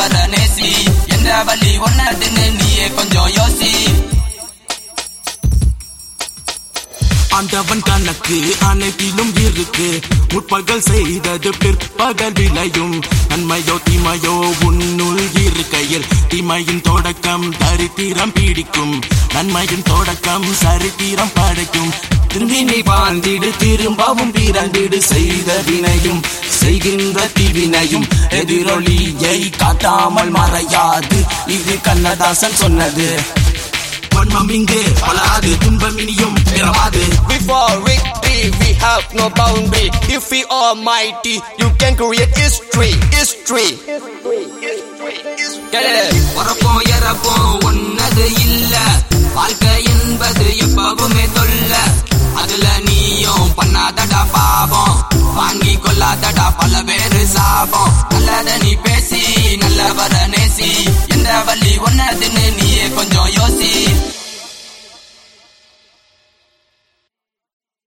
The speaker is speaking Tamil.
அவர நேசி என்ற வழி ஒன்னதுன்னு நீயே கொஞ்சம் யோசி ஆண்டவன் கணக்கு அனைத்திலும் இருக்கு முற்பகல் செய்தது பிற்பகல் விளையும் நன்மையோ தீமையோ உன்னுள் இருக்கையில் தீமையின் தொடக்கம் தரித்திரம் பிடிக்கும் நன்மையின் தொடக்கம் சரித்திரம் படைக்கும் திரும்பி நீ வாழ்ந்திடு திரும்பவும் பிறந்திடு செய்த வினையும் செய்கின்ற தீவினையும் எதிரொலியை காட்டாமல் மறையாது இது கண்ணதாசன் சொன்னது வன்மம் இங்கு பலாது துன்பம் இனியும் பிறவாது Before victory, we have no boundary. If we almighty, you can create history. History. பிறப்போம் இறப்போம் ஒன்னது இல்ல வாழ்க்கை என்பது எப்பவுமே தொல்ல அதுல நீயும் பண்ணாதடா பாவம் வாங்கி கொள்ளாதடா பல பேரு சாபம் நல்லத நீ